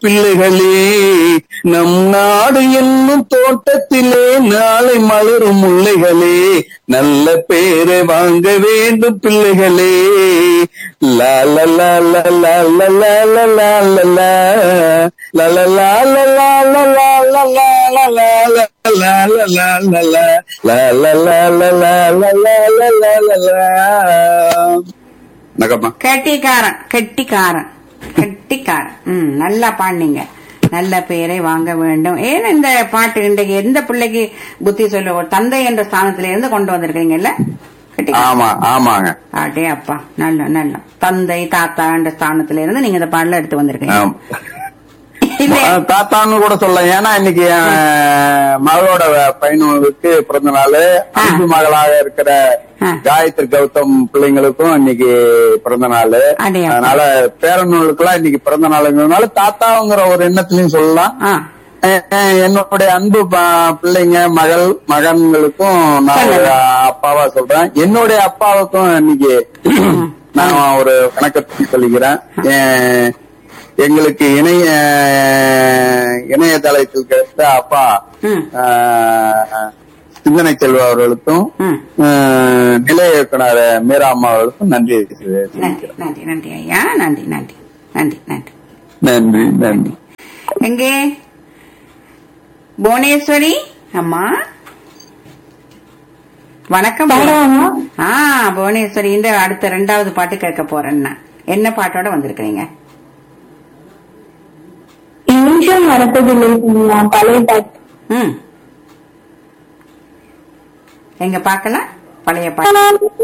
பிள்ளைகளே நம் நாடு என்னும் தோட்டத்திலே நாளை மலரும் முல்லைகளே நல்ல பேரை வாங்க வேண்டும் பிள்ளைகளே லா லா லா லா லா லா லா லா லா லா லா. லா லா லா லா லா லா லா லா லா லா லா லா. லா லா லா லா லா. லா லா லா லா லா லா லா லா லா லா லா. வணக்கம்மா கெட்டிக்காரன் கெட்டிக்காரன் கெட்டிக்காரன் ம் நல்லா பாடினீங்க நல்ல பெயரை வாங்க வேண்டும் ஏன் இந்த பாட்டு இன்றைக்கு எந்த பிள்ளைக்கு புத்தி சொல்ல ஒரு தந்தை என்ற ஸ்தானத்துல இருந்து கொண்டு வந்திருக்கீங்கல்ல கெட்டிக்காரன் ஆமா ஆமாங்க ஆட்டே அப்பா நல்ல நல்ல தந்தை தாத்தா என்ற ஸ்தானத்துல இருந்து நீங்க இந்த பாடல எடுத்து வந்திருக்கீங்க ஆம். இல்ல அஹ் தாத்தான்னு கூட சொல்லலாம் ஏன்னா இன்னைக்கு என் மகளோட பையனுக்கு பிறந்த நாள் அன்பு மகளாக இருக்கிற ஆ. காயத்ரி கௌதம் பிள்ளைங்களுக்கும் இன்னைக்கு பிறந்த நாள் அடே அப்பா. அதனால பேரனுங்களுக்கெல்லாம் இன்னைக்கு பிறந்த நாளுங்கிறதுனால தாத்தாங்கிற ஒரு எண்ணத்திலையும் சொல்லலாம் ஆ அஹ் அஹ் என்னுடைய அன்பு ப- பிள்ளைங்க மகள் மகன்களுக்கும் நான் ஒரு சொல்லுங்க. அப்பாவா சொல்றேன் என்னுடைய அப்பாவுக்கும் இன்னைக்கு நான் ஒரு வணக்கத்தை சொல்லிக்கிறேன் எ- எங்களுக்கு இணைய இணையதளத்தில் கிடைத்த அப்பா ம். அஹ், சிந்தனை செல்வா அவர்களுக்கும் ம். அஹ், நிலைய இயக்குனர் மீரா அம்மா அவர்களுக்கும் நன்றி நன்றி தெரிவிக்கிறேன் நன்றி நன்றி ஐயா நன்றி நன்றி நன்றி நன்றி நன்றி நன்றி எங்கே புவனேஸ்வரி அம்மா வணக்கம் ஆ புவனேஸ்வரி இந்த அடுத்த ரெண்டாவது பாட்டு கேட்க போறேன் நான். என்ன பாட்டோட வந்திருக்கிறீங்க நிமிஷம் நடப்பதில்லை சொல்லலாம் பழைய பாட்டு ம் எங்க பார்க்கலாம் பழைய பாட்டு